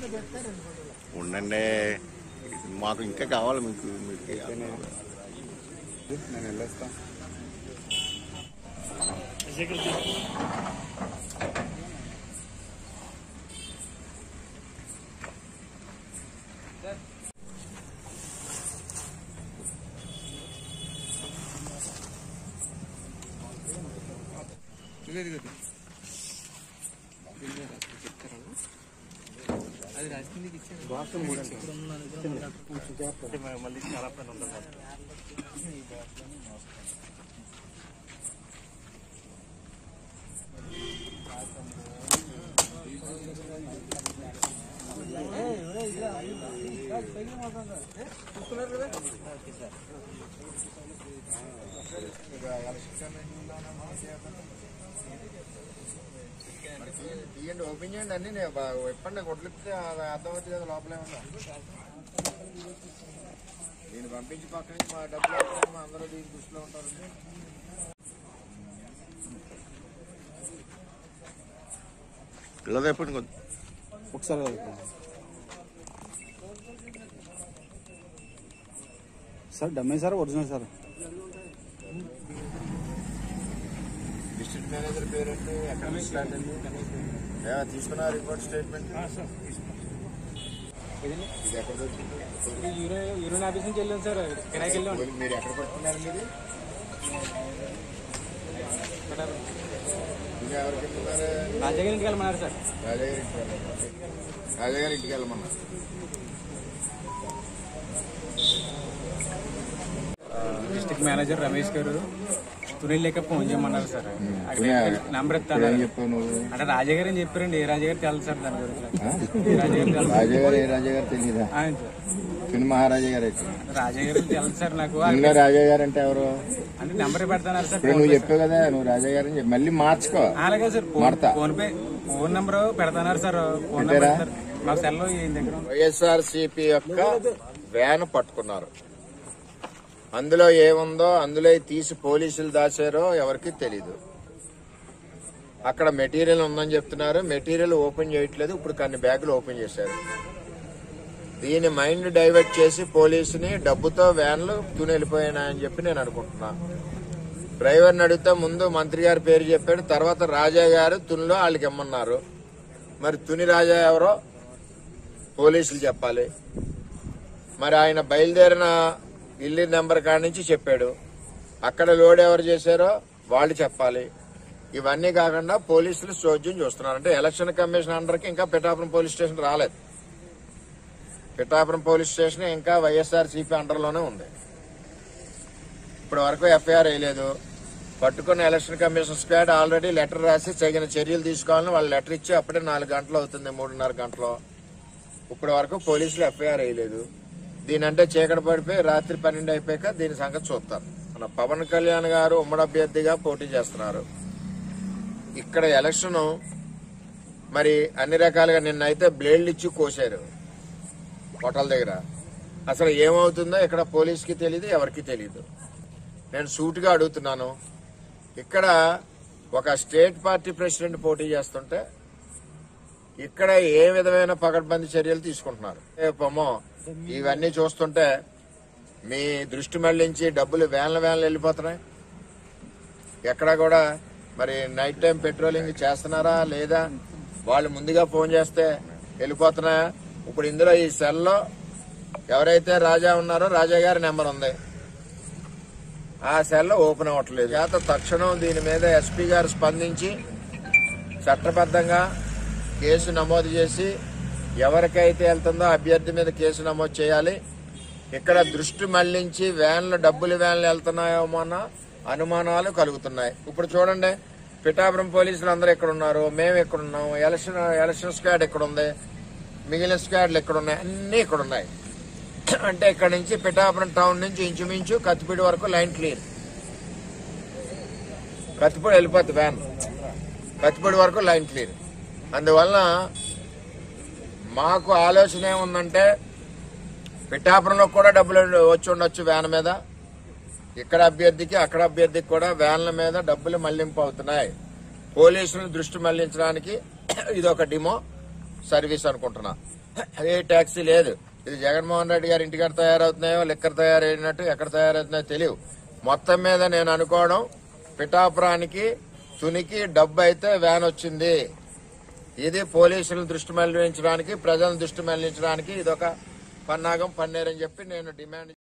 ఉండండి మాకు ఇంకా కావాలి మీకు మీకు నేను వెళ్ళొస్తా తీయండి ఓపెన్ చేయండి అన్ని నేను బా- ఇప్పండి కొట్లిస్తే అది అర్థమవుతుంది కదా లోపలే ఉందా నేను పంపించి పక్క నుంచి మా డబ్బులు వస్తాయి, మా అందరూ దీని దృష్టిలో ఉంటారు ఇలా చెప్పండి కొంచెం ఒకసారి సార్ డమ్మే sir original sir district manager parent ఎక్కడ స్టార్ట్ అండి ఏమో తీసుకున్నా రిపోర్ట్ స్టేట్మెంట్ ఇది ఎక్కడ దొరికింది యూరియన్ ఆఫీస్ నుంచి వెళ్ళాం సార్ కిరాయికి వెళ్ళాం పోనీ మీరు ఎక్కడ పట్టుకున్నారు మీది ఇది ఎవరికి వెళ్తున్నారు రాజా గారి ఇంటికి వెళ్ళమన్నారు సార్ రాజాగారి ఇంటికి వెళ్ళమన్నారు రాజాగారి ఇంటికి వెళ్ళమన్నారు డిస్ట్రిక్ట్ మేనేజర్ రమేష్ గారు తుని లేక ఫోన్ చేయమన్నారు సార్ అక్కడ నంబర్ ఏం ఇస్తాను చెప్పావు నువ్వు అంటే రాజా గారు అని చెప్పారండి ఏ రాజా గారు తెలుసు సార్ దాని గురించి ఏ రాజా గారు తెలుసు రాజాగారు ఏ రాజాగారు తెలియదా ఆయన సార్ చిన్న మహారాజా గారు అయితే రాజా గారు తెలుసు సార్ నాకు ఇంకా రాజాగారు అంటే ఎవరు అంటే నెంబర్ పెడతాన్నారు సార్ ఇప్పుడు నువ్వు చెప్పావు కదా నువ్వు రాజాగారు అని చెప్పి మళ్ళీ మార్చుకో అలాగే సార్ ఫోన్ మార్తా. ఫోన్ పే ఫోన్ నెంబర్ పెడతాన్నారు సార్ ఫోన్ నెంబర్ పెట్టారా? సార్ మాకు సెల్లో ఈయన దగ్గర ఉంది. వైఎస్ఆర్ సిపి యొక్క వ్యాన్ పట్టుకున్నారు అందులో ఏముందో అందులో తీసి పోలీసులు దాచారో ఎవరికి తెలీదు అక్కడ మెటీరియల్ ఉందని చెప్తున్నారు మెటీరియల్ ఓపెన్ చేయట్లేదు ఇప్పుడు కొన్ని బ్యాగులు ఓపెన్ చేశారు దీని మైండ్ డైవర్ట్ చేసి పోలీసుని డబ్బుతో వ్యాన్లు తుని వెళ్ళిపోయినాయని చెప్పి నేను అనుకుంటున్నా డ్రైవర్ని అడిగితే ముందు మంత్రి గారి పేరు చెప్పాడు తర్వాత రాజా గారు తునిలో వాళ్ళకి ఇమ్మన్నారు మరి తుని రాజా ఎవరో పోలీసులు చెప్పాలి మరి ఆయన బయలుదేరిన ఇల్లు నెంబర్ కాడి నుంచి చెప్పాడు అక్కడ లోడ్ ఎవరు చేశారో వాళ్ళు చెప్పాలి ఇవన్నీ కాకుండా పోలీసులు చోద్యం చూస్తున్నారు అంటే ఎలక్షన్ కమిషన్ అండర్కి ఇంకా పిఠాపురం పోలీస్ స్టేషన్ రాలేదు పిఠాపురం పోలీస్ స్టేషన్ ఇంకా వైఎస్ఆర్ సిపి అండర్లోనే ఉంది ఇప్పటి వరకు ఎఫ్ఐఆర్ వేయలేదు పట్టుకున్న election commission squad already letter రాసి తగిన చర్యలు తీసుకోవాలని వాళ్ళు లెటర్ ఇచ్చి అప్పుడే నాలుగు గంటలు అవుతుంది మూడున్నర గంటలు ఇప్పటి వరకు పోలీసులు ఎఫ్ఐఆర్ వేయలేదు దీని అంటే చీకటి పడిపోయి రాత్రి పన్నెండు అయిపోయాక దీని సంగతి చూస్తారు మన పవన్ కళ్యాణ్ గారు ఉమ్మడి అభ్యర్థిగా పోటీ చేస్తున్నారు ఇక్కడ ఎలక్షన్ మరి అన్ని రకాలుగా నిన్నైతే బ్లేడ్లు ఇచ్చి కోసారు హోటల్ దగ్గర అసలు ఏమవుతుందో ఇక్కడ పోలీస్కి తెలియదు ఎవరికి తెలియదు నేను సూటిగా అడుగుతున్నాను ఇక్కడ ఒక స్టేట్ పార్టీ ప్రెసిడెంట్ పోటీ చేస్తుంటే ఇక్కడ ఏ విధమైన పకడ్బందీ చర్యలు తీసుకుంటున్నారు ఏపమో ఇవన్నీ చూస్తుంటే మీ దృష్టి మళ్లించి డబ్బులు వేల వేలు వెళ్ళిపోతున్నాయి ఎక్కడ కూడా మరి నైట్ టైం పెట్రోలింగ్ చేస్తున్నారా లేదా వాళ్ళు ముందుగా ఫోన్ చేస్తే వెళ్ళిపోతున్నాయా ఇప్పుడు ఇందులో ఈ సెల్లో ఎవరైతే రాజా ఉన్నారో రాజా గారి నెంబర్ ఉంది ఆ సెల్ ఓపెన్ అవ్వట్లేదు చేత తక్షణం దీని మీద ఎస్పీ గారు స్పందించి చట్టబద్ధంగా కేసు నమోదు చేసి ఎవరికైతే వెళ్తుందో అభ్యర్థి మీద కేసు నమోదు చేయాలి ఇక్కడ దృష్టి మళ్లించి వ్యాన్లు డబ్బులు వ్యాన్లు వెళ్తున్నాయేమో అన్న అనుమానాలు కలుగుతున్నాయి ఇప్పుడు చూడండి పిఠాపురం పోలీసులు అందరూ ఇక్కడ ఉన్నారు మేము ఇక్కడ ఉన్నాం ఎలక్షన్ ఎలక్షన్ స్క్వాడ్ ఇక్కడ ఉంది మిగిలిన స్క్వాడ్లు ఇక్కడ ఉన్నాయి అన్ని ఇక్కడ ఉన్నాయి అంటే ఇక్కడ నుంచి పిఠాపురం టౌన్ నుంచి ఇంచుమించు కత్తిపీడి వరకు లైన్ క్లియర్ కత్తిపూడి వెళ్ళిపోతుంది వ్యాన్ కత్తిపూడి వరకు లైన్ క్లియర్ అందువలన మాకు ఆలోచన ఏముందంటే పిఠాపురంలో కూడా డబ్బులు వచ్చి ఉండొచ్చు వ్యాన్ మీద ఇక్కడ అభ్యర్థికి అక్కడ అభ్యర్థికి కూడా వ్యాన్ల మీద డబ్బులు మళ్లింపు అవుతున్నాయి పోలీసులను దృష్టి మళ్లించడానికి ఇది ఒక డిమో సర్వీస్ అనుకుంటున్నా ఏ ట్యాక్సీ లేదు ఇది జగన్మోహన్ రెడ్డి గారి ఇంటికాడ తయారవుతున్నాయో లిక్కర్ తయారైనట్టు ఎక్కడ తయారవుతున్నాయో తెలియవు మొత్తం మీద నేను అనుకోవడం పిఠాపురానికి తునికి డబ్బు అయితే వ్యాన్ వచ్చింది ఇది పోలీసులను దృష్టి మళ్లించడానికి ప్రజలను దృష్టి మళ్లించడానికి ఇదొక పన్నాగం పన్నేరని చెప్పి నేను డిమాండ్